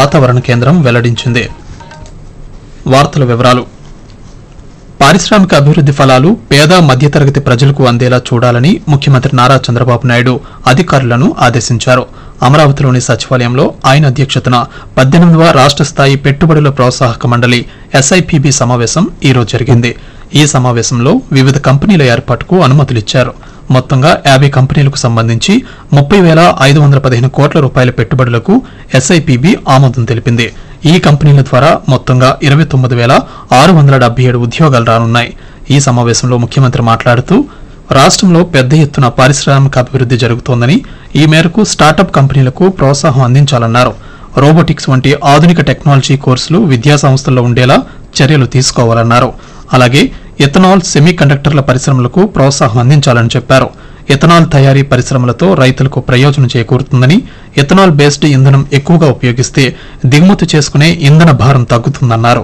వాతావరణ కేంద్రం వెల్లడించింది వార్తల వివరాలు పారిశ్రామిక అభివృద్ది ఫలాలు పేద మధ్యతరగతి ప్రజలకు అందేలా చూడాలని ముఖ్యమంత్రి నారా చంద్రబాబు నాయుడు అధికారులను ఆదేశించారు అమరావతిలోని సచివాలయంలో ఆయన అధ్యక్షతన పద్దెనిమిదవ రాష్ట్ర స్థాయి పెట్టుబడుల ప్రోత్సాహక మండలి ఎస్ఐపిబి సమావేశం ఈ రోజు జరిగింది ఈ సమావేశంలో వివిధ కంపెనీల ఏర్పాటుకు అనుమతులిచ్చారు మొత్తంగా యాభై కంపెనీలకు సంబంధించి ముప్పై వేల ఐదు వందల పదిహేను కోట్ల రూపాయల పెట్టుబడులకు ఎస్ఐపిబి ఆమోదం తెలిపింది ఈ కంపెనీల ద్వారా మొత్తంగా ఇరవై తొమ్మిది వేల ఆరు వందల డెబ్బై ఏడు ఉద్యోగాలు రానున్నాయి ఈ సమావేశంలో ముఖ్యమంత్రి మాట్లాడుతూ రాష్ట్రంలో పెద్ద ఎత్తున పారిశ్రామిక అభివృద్ది జరుగుతోందని ఈ మేరకు స్టార్టప్ కంపెనీలకు ప్రోత్సాహం అందించాలన్నారు రోబోటిక్స్ వంటి ఆధునిక టెక్నాలజీ కోర్సులు విద్యా సంస్థల్లో ఉండేలా చర్యలు తీసుకోవాలన్నారు అలాగే ఎథనాల్ సెమీ కండక్టర్ల పరిశ్రమలకు ప్రోత్సాహం అందించాలని చెప్పారు ఎథనాల్ తయారీ పరిశ్రమలతో రైతులకు ప్రయోజనం చేకూరుతుందని ఎథనాల్ బేస్డ్ ఇంధనం ఎక్కువగా ఉపయోగిస్తే దిగుమతి చేసుకునే ఇంధన భారం తగ్గుతుందన్నారు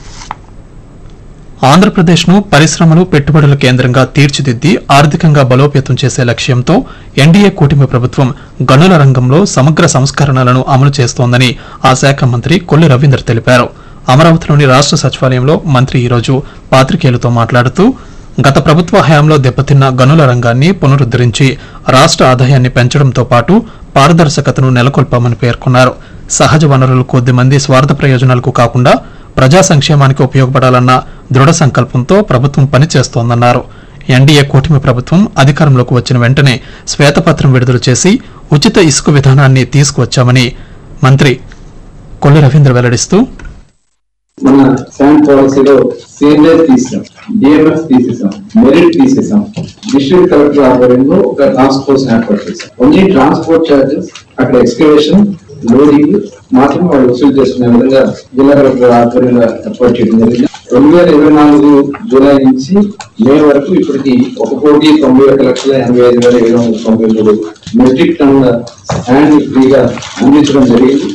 ఆంధ్రప్రదేశ్ను పరిశ్రమలు పెట్టుబడుల కేంద్రంగా తీర్చిదిద్ది ఆర్థికంగా బలోపేతం చేసే లక్ష్యంతో ఎన్డీఏ కూటమి ప్రభుత్వం గనుల రంగంలో సమగ్ర సంస్కరణలను అమలు చేస్తోందని ఆ శాఖ మంత్రి కొల్లి రవీంద్ర తెలిపారు అమరావతిలోని రాష్ట్ర సచివాలయంలో మంత్రి ఈరోజు పాత్రికేయులతో మాట్లాడుతూ గత ప్రభుత్వ హయాంలో దెబ్బతిన్న గనుల రంగాన్ని పునరుద్దరించి రాష్ట్ర ఆదాయాన్ని పెంచడంతో పాటు పారదర్శకతను నెలకొల్పామని పేర్కొన్నారు సహజ వనరులు కొద్దిమంది స్వార్థ ప్రయోజనాలకు కాకుండా ప్రజా సంక్షేమానికి ఉపయోగపడాలన్న దృఢ సంకల్పంతో ప్రభుత్వం పనిచేస్తోందన్నారు ఎన్డీఏ కూటమి ప్రభుత్వం అధికారంలోకి వచ్చిన వెంటనే శ్వేతపత్రం విడుదల చేసి ఉచిత ఇసుక విధానాన్ని తీసుకువచ్చామని మంత్రి కొల్లి రవీంద్ర వెల్లడిస్తూ మన శాండ్ పాలసీలో సేంద్రేజ్ తీసాం డిఎంఎఫ్ తీసేసాం మెరిట్ తీసేసాం డిస్ట్రిక్ట్ కలెక్టర్ ఆధ్వర్యంలో ఒక టాస్క్ ఫోర్స్ ఏర్పాటు చేశాం ఓన్లీ ట్రాన్స్పోర్ట్ చార్జెస్ అక్కడ ఎక్స్కవేషన్ లోడింగ్ మాత్రం వాళ్ళు వసూలు చేసుకునే విధంగా జిల్లా కలెక్టర్ ఆధ్వర్యంలో ఏర్పాటు చేయడం జరిగింది రెండు వేల ఇరవై నాలుగు జూలై నుంచి మే వరకు ఇప్పటికి ఒక కోటి తొంభై ఒక లక్షల ఎనభై ఐదు వేల ఏడు వందల తొంభై మూడు మెట్రిక్ టన్నుల శాండ్ ఫ్రీగా అందించడం జరిగింది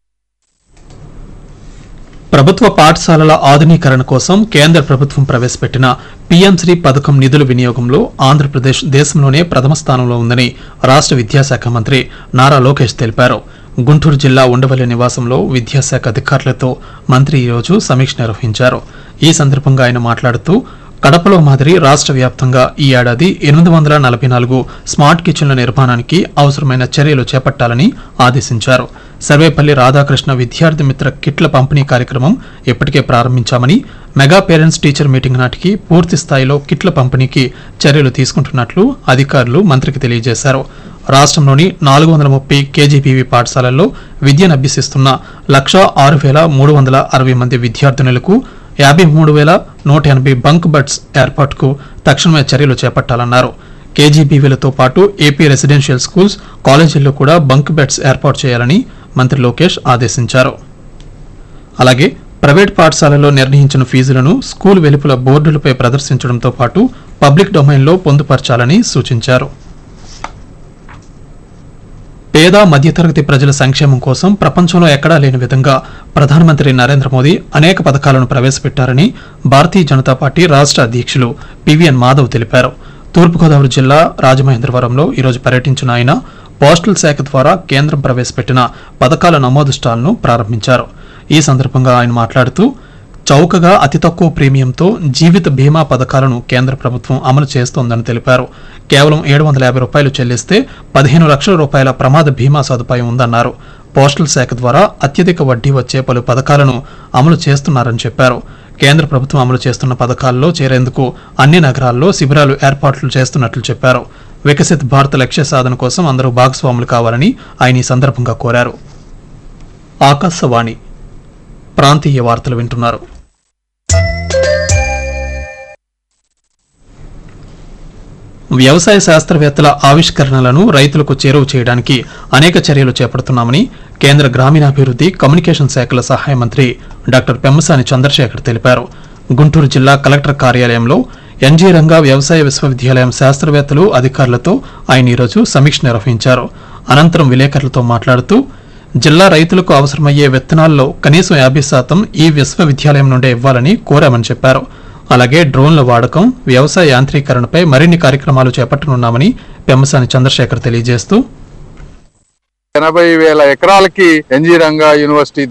ప్రభుత్వ పాఠశాలల ఆధునీకరణ కోసం కేంద్ర ప్రభుత్వం ప్రవేశపెట్టిన పీఎం శ్రీ పథకం నిధుల వినియోగంలో ఆంధ్రప్రదేశ్ దేశంలోనే ప్రథమ స్థానంలో ఉందని రాష్ట్ర విద్యాశాఖ మంత్రి నారా లోకేష్ తెలిపారు గుంటూరు జిల్లా ఉండవల్లి నివాసంలో విద్యాశాఖ అధికారులతో మంత్రి ఈరోజు సమీక్ష నిర్వహించారు ఈ సందర్భంగా ఆయన మాట్లాడుతూ కడపలో మాదిరి రాష్ట్ర వ్యాప్తంగా ఈ ఏడాది ఎనిమిది వందల నలభై నాలుగు స్మార్ట్ కిచెన్ల నిర్మాణానికి అవసరమైన చర్యలు చేపట్టాలని ఆదేశించారు సర్వేపల్లి రాధాకృష్ణ విద్యార్థి మిత్ర కిట్ల పంపిణీ కార్యక్రమం ఇప్పటికే ప్రారంభించామని మెగా పేరెంట్స్ టీచర్ మీటింగ్ నాటికి పూర్తి స్థాయిలో కిట్ల పంపిణీకి చర్యలు తీసుకుంటున్నట్లు అధికారులు మంత్రికి తెలియజేశారు రాష్ట్రంలోని నాలుగు వందల ముప్పై కేజీబీవీ పాఠశాలల్లో విద్యను అభ్యసిస్తున్న లక్ష ఆరు వేల మూడు వందల అరవై మంది విద్యార్థినులకు యాభై మూడు వేల నూట ఎనభై బంక్ బెడ్స్ ఏర్పాటుకు తక్షణమే చర్యలు చేపట్టాలన్నారు కేజీబీవీలతో పాటు ఏపీ రెసిడెన్షియల్ స్కూల్స్ కాలేజీల్లో కూడా బంక్ బెడ్స్ ఏర్పాటు చేయాలని మంత్రి లోకేష్ ఆదేశించారు అలాగే ప్రైవేట్ పాఠశాలలో నిర్ణయించిన ఫీజులను స్కూల్ వెలుపల బోర్డులపై ప్రదర్శించడంతో పాటు పబ్లిక్ డొమైన్లో పొందుపరచాలని సూచించారు పేద మధ్యతరగతి ప్రజల సంక్షేమం కోసం ప్రపంచంలో ఎక్కడా లేని విధంగా ప్రధానమంత్రి నరేంద్ర మోదీ అనేక పథకాలను ప్రవేశపెట్టారని భారతీయ జనతా పార్టీ రాష్ట్ర అధ్యక్షులు పివిఎన్ మాధవ్ తెలిపారు తూర్పుగోదావరి జిల్లా రాజమహేంద్రవరంలో ఈరోజు పర్యటించిన ఆయన పోస్టల్ శాఖ ద్వారా కేంద్రం ప్రవేశపెట్టిన పథకాల నమోదు స్టాల్ను ప్రారంభించారు ఈ సందర్భంగా ఆయన మాట్లాడుతూ చౌకగా అతి తక్కువ ప్రీమియంతో జీవిత బీమా పథకాలను కేంద్ర ప్రభుత్వం అమలు చేస్తోందని తెలిపారు కేవలం ఏడు వందల యాభై రూపాయలు చెల్లిస్తే పదిహేను లక్షల రూపాయల ప్రమాద బీమా సదుపాయం ఉందన్నారు పోస్టల్ శాఖ ద్వారా అత్యధిక వడ్డీ వచ్చే పలు పథకాలను అమలు చేస్తున్నారని చెప్పారు కేంద్ర ప్రభుత్వం అమలు చేస్తున్న పథకాల్లో చేరేందుకు అన్ని నగరాల్లో శిబిరాలు ఏర్పాట్లు చేస్తున్నట్లు చెప్పారు వికసిత్ భారత్ లక్ష్య సాధన కోసం అందరూ భాగస్వాములు కావాలని ఆయన ఈ సందర్భంగా కోరారు ఆకాశవాణి ప్రాంతీయ వార్తలు వింటున్నారు వ్యవసాయ శాస్త్రవేత్తల ఆవిష్కరణలను రైతులకు చేరువ చేయడానికి అనేక చర్యలు చేపడుతున్నామని కేంద్ర గ్రామీణాభివృద్ధి కమ్యూనికేషన్ శాఖల సహాయ మంత్రి డాక్టర్ పెమ్మసాని చంద్రశేఖర్ తెలిపారు గుంటూరు జిల్లా కలెక్టర్ కార్యాలయంలో ఎన్జీ రంగా వ్యవసాయ విశ్వవిద్యాలయం శాస్త్రవేత్తలు అధికారులతో ఆయన ఈరోజు సమీక్ష నిర్వహించారు అనంతరం విలేకరులతో మాట్లాడుతూ జిల్లా రైతులకు అవసరమయ్యే విత్తనాల్లో కనీసం యాభై శాతం ఈ విశ్వవిద్యాలయం నుండే ఇవ్వాలని కోరామని చెప్పారు అలాగే డ్రోన్ల వాడకం వ్యవసాయ యాంత్రీకరణపై మరిన్ని కార్యక్రమాలు చేపట్టనున్నామని పెమ్మసాని చంద్రశేఖర్ తెలియజేస్తూ ఎనభై వేల ఎకరాలకి ఎన్జీ రంగా యూనివర్సిటీ